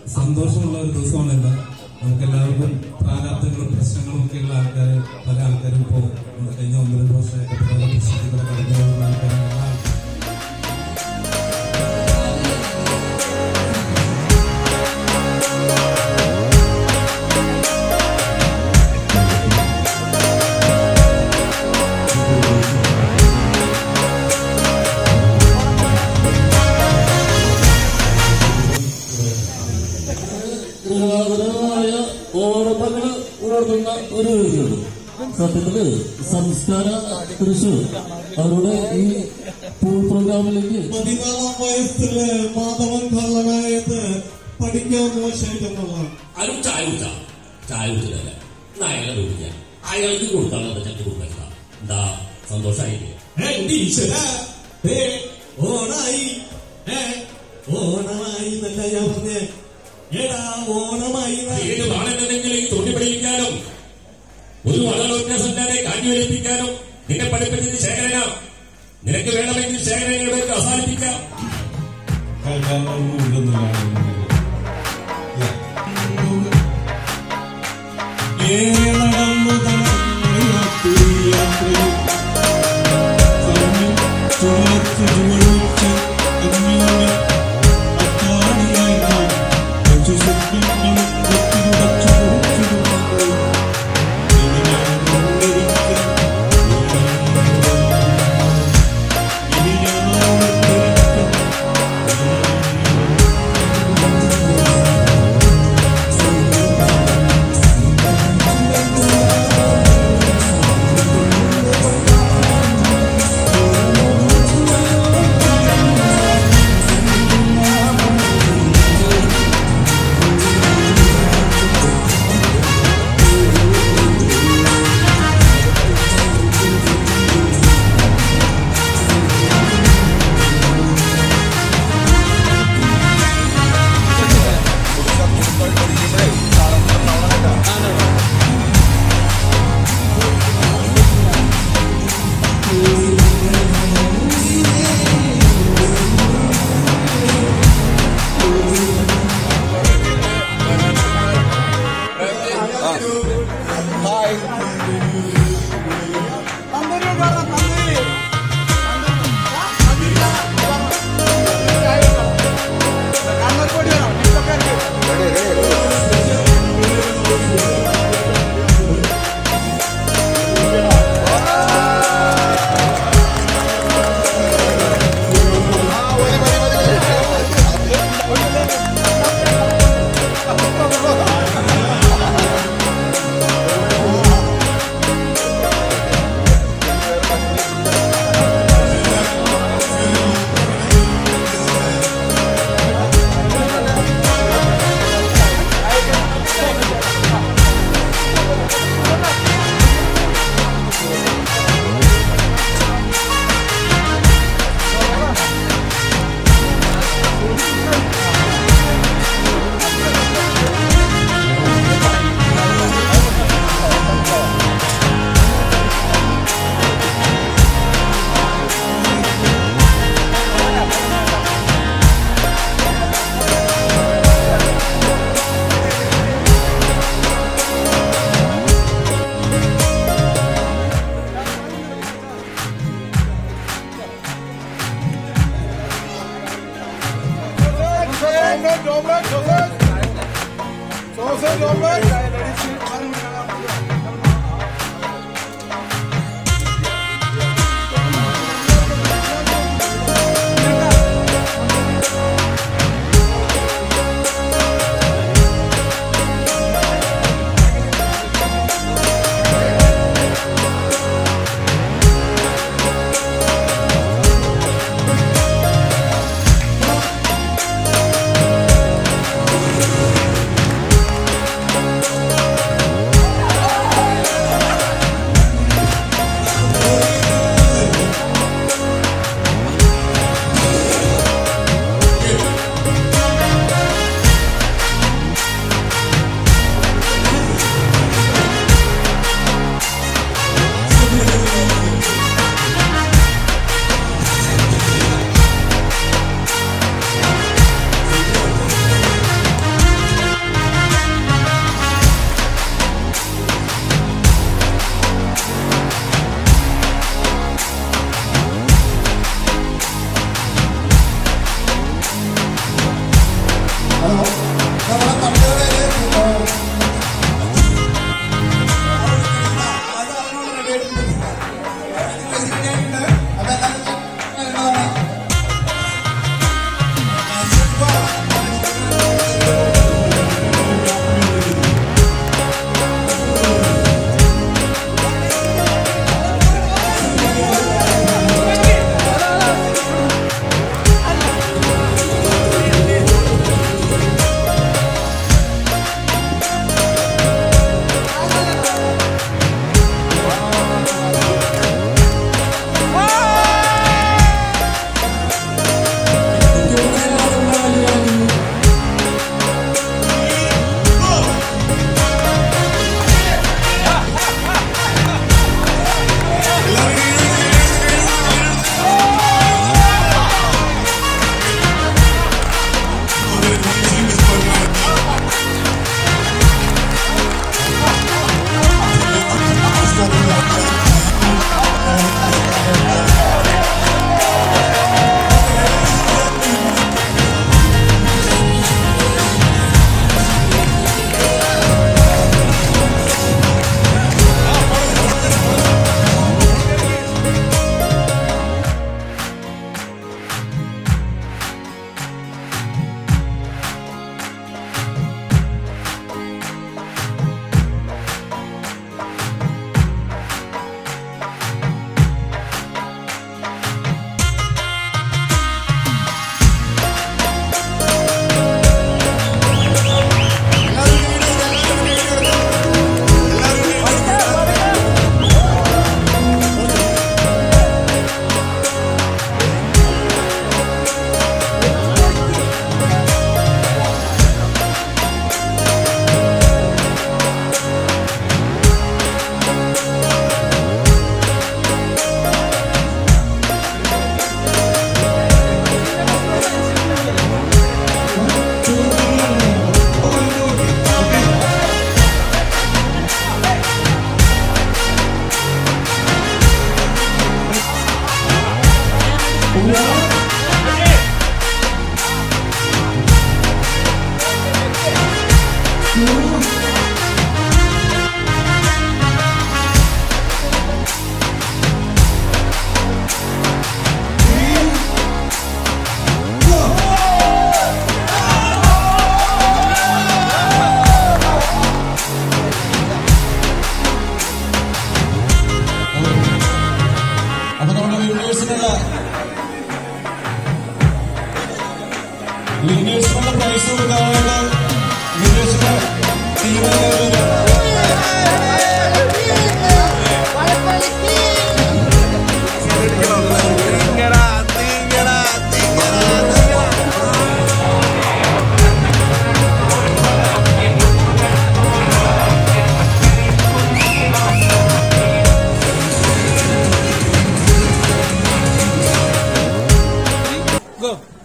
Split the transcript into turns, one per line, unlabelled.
സന്തോഷമുള്ള ഒരു ദിവസമാണിന്ന് നമുക്ക് എല്ലാവർക്കും പ്രാരാബ്ദങ്ങളും പ്രശ്നങ്ങളും ഒക്കെയുള്ള ആൾക്കാർ പല ആൾക്കാരും ഇപ്പോൾ കഴിഞ്ഞ ഒന്ന് രണ്ട് വർഷമായിട്ട് പല പ്രശ്നത്തിലൂടെ കടന്നു പോകുന്ന ആൾക്കാരും എല്ലാ ആൾക്കാരും
ഗൃഹാതുരമായ ഓർമ്മകൾ ഉണർത്തുന്ന ഒരു വേദിയാണ് സത്യത്തില് സംസ്കാര തൃശൂർ അവരുടെ ഈ പൂൾ പ്രോഗ്രാമിലേക്ക്
പതിനാലാം വയസ്സില് മാധവൻ കള്ളനായത് പഠിക്കാൻ മോശമായിട്ടുള്ളതാണ്
ആരും ചായ കുടിച്ചാ ചായ കുടിച്ചില്ല എന്നാ അയാളെ കുടിക്കാൻ അയാൾക്ക് കൊടുക്കാനുള്ള ഞങ്ങൾക്ക് കൊടുക്കാം എന്താ സന്തോഷമായില്ലേ
എന്റെ ഈശ്വര ദേ, ഓണായി ഏ ഓണമായി എന്നല്ല ഞാൻ പറഞ്ഞേ എടാ ഓണമായി എന്നാ.
ഏത് വാണെന്നുണ്ടെങ്കിൽ തൊണ്ടിപ്പിടിക്കാനും ഒരു വളർന്ന സഞ്ചാരെ കാഞ്ഞുവലിപ്പിക്കാനും നിന്നെ പഠിപ്പിച്ചത് ശേഖരന നിനക്ക് വേണമെങ്കിൽ ശേഖരനയുടെ അവസാനിപ്പിക്കാം
കേൾക്കാനൊന്നും ഇല്ലെന്നില്ല
കേരളം മുതൽ യാത്രയിൽ കണ്ണിൽ ചുവച്ച് ചുവടുവച്ച് അന്യോന്യം അത്താണിയായി നാം കൊച്ചു സ്വപ്നങ്ങളും ഒത്തിരുടച്ചു കുറിച്ചിടുന്നത് ഇനിയാണ് കൊണ്ടിരിക്കുക ഇനിയാണ് കൊണ്ടിരിക്കുക
ും നമ്മളെ തമിഴ്നാട് അപ്പൊ എന്താ അപ്പൊ നമ്മുടെ വിന്നേഴ്സിനുള്ള വിന്നേഴ്സിനുള്ള പ്രൈസ് കൊടുക്കാനായിട്ട് വിന്നേഴ്സിന്റെ ടീമിലെ
Go.